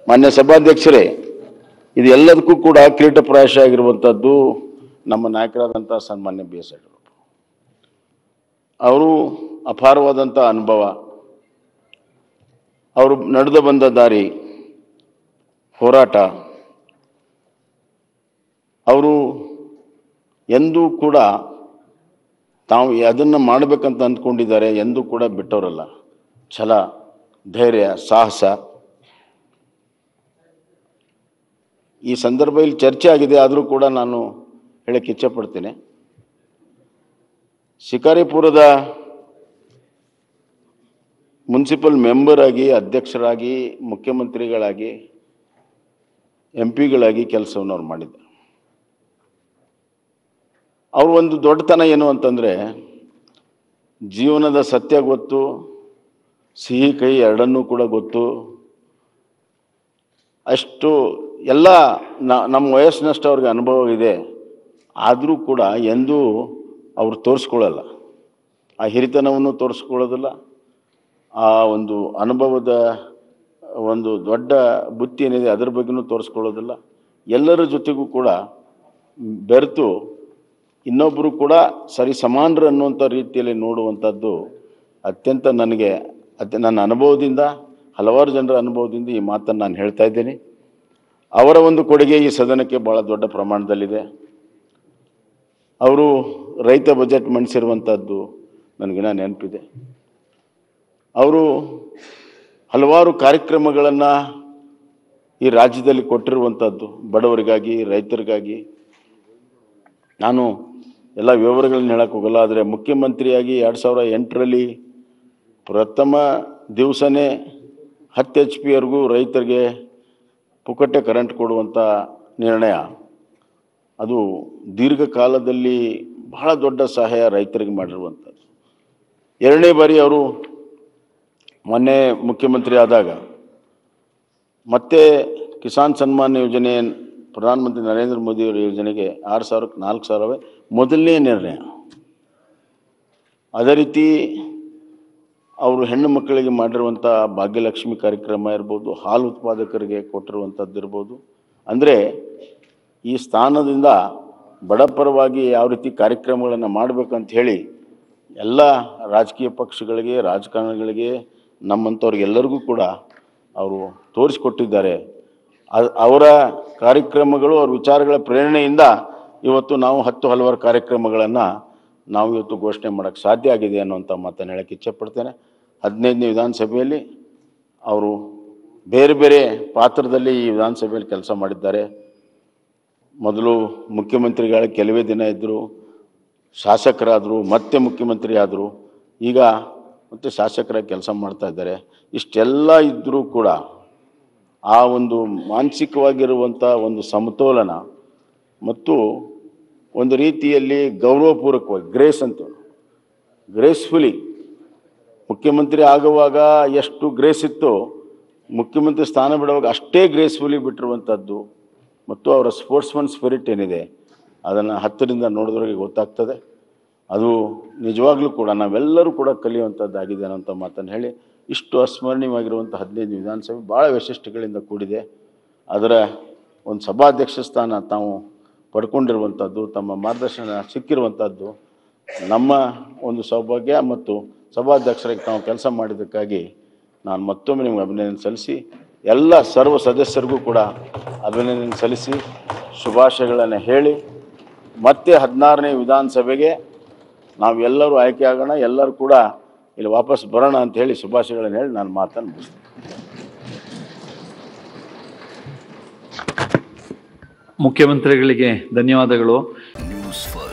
ಮಾನ್ಯ ಸಭಾಧ್ಯಕ್ಷರೇ ಇದು ಎಲ್ಲದಕ್ಕೂ ಕೂಡ ಕಿರೀಟಪ್ರಾಯಶ ಆಗಿರುವಂಥದ್ದು ನಮ್ಮ ನಾಯಕರಾದಂಥ ಸನ್ಮಾನ್ಯ ಬಿ ಎಸ್ ಯಡಿಯೂರಪ್ಪ ಅವರು ಅಪಾರವಾದಂಥ ಅನುಭವ ಅವರು ನಡೆದು ಬಂದ ದಾರಿ ಹೋರಾಟ ಅವರು ಎಂದೂ ಕೂಡ ತಾವು ಅದನ್ನು ಮಾಡಬೇಕಂತ ಅಂದ್ಕೊಂಡಿದ್ದಾರೆ ಎಂದೂ ಕೂಡ ಬಿಟ್ಟವರಲ್ಲ ಛಲ ಧೈರ್ಯ ಸಾಹಸ ಈ ಸಂದರ್ಭದಲ್ಲಿ ಚರ್ಚೆ ಆಗಿದೆ ಆದರೂ ಕೂಡ ನಾನು ಹೇಳಕ್ಕೆ ಇಚ್ಛಪಡ್ತೇನೆ ಶಿಕಾರಿಪುರದ ಮುನ್ಸಿಪಲ್ ಮೆಂಬರ್ ಆಗಿ ಅಧ್ಯಕ್ಷರಾಗಿ ಮುಖ್ಯಮಂತ್ರಿಗಳಾಗಿ ಎಂ ಪಿಗಳಾಗಿ ಕೆಲಸವನ್ನು ಅವ್ರು ಮಾಡಿದ್ದಾರೆ ಅವ್ರ ಒಂದು ದೊಡ್ಡತನ ಏನು ಅಂತಂದರೆ ಜೀವನದ ಸತ್ಯ ಗೊತ್ತು ಸಿಹಿ ಕೈ ಎರಡನ್ನೂ ಕೂಡ ಗೊತ್ತು ಅಷ್ಟು ಎಲ್ಲ ನ- ನಮ್ಮ ವಯಸ್ಸಿನಷ್ಟು ಅವ್ರಿಗೆ ಅನುಭವ ಇದೆ ಆದರೂ ಕೂಡ ಎಂದೂ ಅವರು ತೋರಿಸ್ಕೊಳ್ಳಲ್ಲ ಆ ಹಿರಿತನವನ್ನು ತೋರಿಸ್ಕೊಳ್ಳೋದಿಲ್ಲ ಆ ಒಂದು ಅನುಭವದ ಒಂದು ದೊಡ್ಡ ಬುತ್ತಿ ಏನಿದೆ ಅದರ ಬಗ್ಗೆನೂ ತೋರಿಸ್ಕೊಳ್ಳೋದಿಲ್ಲ ಎಲ್ಲರ ಜೊತೆಗೂ ಕೂಡ ಬೆರೆತು ಇನ್ನೊಬ್ಬರು ಕೂಡ ಸರಿ ಸಮಾನರು ಅನ್ನುವಂಥ ರೀತಿಯಲ್ಲಿ ನೋಡುವಂಥದ್ದು ಅತ್ಯಂತ ನನಗೆ ಅತ್ಯ ನನ್ನ ಅನುಭವದಿಂದ ಹಲವಾರು ಜನರ ಅನುಭವದಿಂದ ಈ ಮಾತನ್ನು ನಾನು ಹೇಳ್ತಾ ಇದ್ದೀನಿ ಅವರ ಒಂದು ಕೊಡುಗೆ ಈ ಸದನಕ್ಕೆ ಭಾಳ ದೊಡ್ಡ ಪ್ರಮಾಣದಲ್ಲಿದೆ ಅವರು ರೈತ ಬಜೆಟ್ ಮಂಡಿಸಿರುವಂಥದ್ದು ನನಗಿನ ನೆನಪಿದೆ ಅವರು ಹಲವಾರು ಕಾರ್ಯಕ್ರಮಗಳನ್ನು ಈ ರಾಜ್ಯದಲ್ಲಿ ಕೊಟ್ಟಿರುವಂಥದ್ದು ಬಡವರಿಗಾಗಿ ರೈತರಿಗಾಗಿ ನಾನು ಎಲ್ಲ ವಿವರಗಳನ್ನ ಹೇಳಕ್ಕೆ ಹೋಗಲ್ಲ ಆದರೆ ಮುಖ್ಯಮಂತ್ರಿಯಾಗಿ ಎರಡು ಸಾವಿರ ಎಂಟರಲ್ಲಿ ಪ್ರಥಮ ದಿವಸನೇ ಹತ್ತು ಎಚ್ ಪಿವರೆಗೂ ರೈತರಿಗೆ ಪುಕ್ಕಟ್ಟೆ ಕರೆಂಟ್ ಕೊಡುವಂಥ ನಿರ್ಣಯ ಅದು ದೀರ್ಘಕಾಲದಲ್ಲಿ ಬಹಳ ದೊಡ್ಡ ಸಹಾಯ ರೈತರಿಗೆ ಮಾಡಿರುವಂಥದ್ದು ಎರಡನೇ ಬಾರಿ ಅವರು ಮೊನ್ನೆ ಮುಖ್ಯಮಂತ್ರಿ ಆದಾಗ ಮತ್ತೆ ಕಿಸಾನ್ ಸನ್ಮಾನ್ ಯೋಜನೆ ಪ್ರಧಾನಮಂತ್ರಿ ನರೇಂದ್ರ ಮೋದಿಯವರ ಯೋಜನೆಗೆ ಆರು ಸಾವಿರಕ್ಕೆ ನಾಲ್ಕು ಸಾವಿರವೇ ಮೊದಲನೇ ನಿರ್ಣಯ ಅದೇ ರೀತಿ ಅವರು ಹೆಣ್ಣು ಮಕ್ಕಳಿಗೆ ಮಾಡಿರುವಂಥ ಭಾಗ್ಯಲಕ್ಷ್ಮಿ ಕಾರ್ಯಕ್ರಮ ಇರ್ಬೋದು ಹಾಲು ಉತ್ಪಾದಕರಿಗೆ ಕೊಟ್ಟಿರುವಂಥದ್ದು ಇರ್ಬೋದು ಅಂದರೆ ಈ ಸ್ಥಾನದಿಂದ ಬಡಪರವಾಗಿ ಯಾವ ರೀತಿ ಕಾರ್ಯಕ್ರಮಗಳನ್ನು ಮಾಡಬೇಕಂತ ಹೇಳಿ ಎಲ್ಲ ರಾಜಕೀಯ ಪಕ್ಷಗಳಿಗೆ ರಾಜಕಾರಣಿಗಳಿಗೆ ನಮ್ಮಂಥವ್ರಿಗೆಲ್ಲರಿಗೂ ಕೂಡ ಅವರು ತೋರಿಸಿಕೊಟ್ಟಿದ್ದಾರೆ ಅ- ಅವರ ಕಾರ್ಯಕ್ರಮಗಳು ಅವ್ರ ವಿಚಾರಗಳ ಪ್ರೇರಣೆಯಿಂದ ಇವತ್ತು ನಾವು ಹತ್ತು ಹಲವಾರು ಕಾರ್ಯಕ್ರಮಗಳನ್ನು ನಾವು ಇವತ್ತು ಘೋಷಣೆ ಮಾಡೋಕ್ಕೆ ಸಾಧ್ಯ ಆಗಿದೆ ಅನ್ನುವಂಥ ಮಾತನ್ನು ಹೇಳಕ್ಕೆ ಇಚ್ಛೆಪಡ್ತೇನೆ ಹದಿನೈದನೇ ವಿಧಾನಸಭೆಯಲ್ಲಿ ಅವರು ಬೇರೆ ಬೇರೆ ಪಾತ್ರದಲ್ಲಿ ಈ ವಿಧಾನಸಭೆಯಲ್ಲಿ ಕೆಲಸ ಮಾಡಿದ್ದಾರೆ ಮೊದಲು ಮುಖ್ಯಮಂತ್ರಿಗಳ ಕೆಲವೇ ದಿನ ಇದ್ದರು ಶಾಸಕರಾದರು ಮತ್ತೆ ಮುಖ್ಯಮಂತ್ರಿ ಆದರು ಈಗ ಮತ್ತೆ ಶಾಸಕರಾಗಿ ಕೆಲಸ ಮಾಡ್ತಾ ಇದ್ದಾರೆ ಇಷ್ಟೆಲ್ಲ ಇದ್ದರೂ ಕೂಡ ಆ ಒಂದು ಮಾನಸಿಕವಾಗಿರುವಂಥ ಒಂದು ಸಮತೋಲನ ಮತ್ತು ಒಂದು ರೀತಿಯಲ್ಲಿ ಗೌರವಪೂರ್ವಕವಾಗಿ ಗ್ರೇಸ್ ಅಂತ ಗ್ರೇಸ್ಫುಲಿ ಮುಖ್ಯಮಂತ್ರಿ ಆಗುವಾಗ ಎಷ್ಟು ಗ್ರೇಸ್ ಇತ್ತು ಮುಖ್ಯಮಂತ್ರಿ ಸ್ಥಾನ ಬಿಡುವಾಗ ಅಷ್ಟೇ ಗ್ರೇಸ್ಫುಲಿ ಬಿಟ್ಟಿರುವಂಥದ್ದು ಮತ್ತು ಅವರ ಸ್ಪೋರ್ಟ್ಸ್ಮನ್ ಸ್ಪಿರಿಟ್ ಏನಿದೆ ಅದನ್ನು ಹತ್ತರಿಂದ ನೋಡಿದ್ರಿಗೆ ಗೊತ್ತಾಗ್ತದೆ ಅದು ನಿಜವಾಗ್ಲೂ ಕೂಡ ನಾವೆಲ್ಲರೂ ಕೂಡ ಕಲಿಯುವಂಥದ್ದಾಗಿದೆ ಅನ್ನೋಂಥ ಮಾತನ್ನು ಹೇಳಿ ಇಷ್ಟು ಅಸ್ಮರಣೀಯವಾಗಿರುವಂಥ ಹದಿನೈದು ವಿಧಾನಸಭೆ ಭಾಳ ವೈಶಿಷ್ಟ್ಯಗಳಿಂದ ಕೂಡಿದೆ ಅದರ ಒಂದು ಸಭಾಧ್ಯಕ್ಷ ಸ್ಥಾನ ತಾವು ಪಡ್ಕೊಂಡಿರುವಂಥದ್ದು ತಮ್ಮ ಮಾರ್ಗದರ್ಶನ ಸಿಕ್ಕಿರುವಂಥದ್ದು ನಮ್ಮ ಒಂದು ಸೌಭಾಗ್ಯ ಮತ್ತು ಸಭಾಧ್ಯಕ್ಷರಾಗಿ ತಾವು ಕೆಲಸ ಮಾಡಿದ್ದಕ್ಕಾಗಿ ನಾನು ಮತ್ತೊಮ್ಮೆ ನಿಮಗೆ ಅಭಿನಂದನೆ ಸಲ್ಲಿಸಿ ಎಲ್ಲ ಸರ್ವ ಸದಸ್ಯರಿಗೂ ಕೂಡ ಅಭಿನಂದನೆ ಸಲ್ಲಿಸಿ ಶುಭಾಶಯಗಳನ್ನು ಹೇಳಿ ಮತ್ತೆ ಹದಿನಾರನೇ ವಿಧಾನಸಭೆಗೆ ನಾವೆಲ್ಲರೂ ಆಯ್ಕೆ ಆಗೋಣ ಎಲ್ಲರೂ ಕೂಡ ಇಲ್ಲಿ ವಾಪಸ್ ಬರೋಣ ಅಂತ ಹೇಳಿ ಶುಭಾಶಯಗಳನ್ನು ಹೇಳಿ ನಾನು ಮಾತನ್ನು ಮುಗಿಸ್ತೀನಿ ಮುಖ್ಯಮಂತ್ರಿಗಳಿಗೆ ಧನ್ಯವಾದಗಳು ನ್ಯೂಸ್ ಫಸ್ಟ್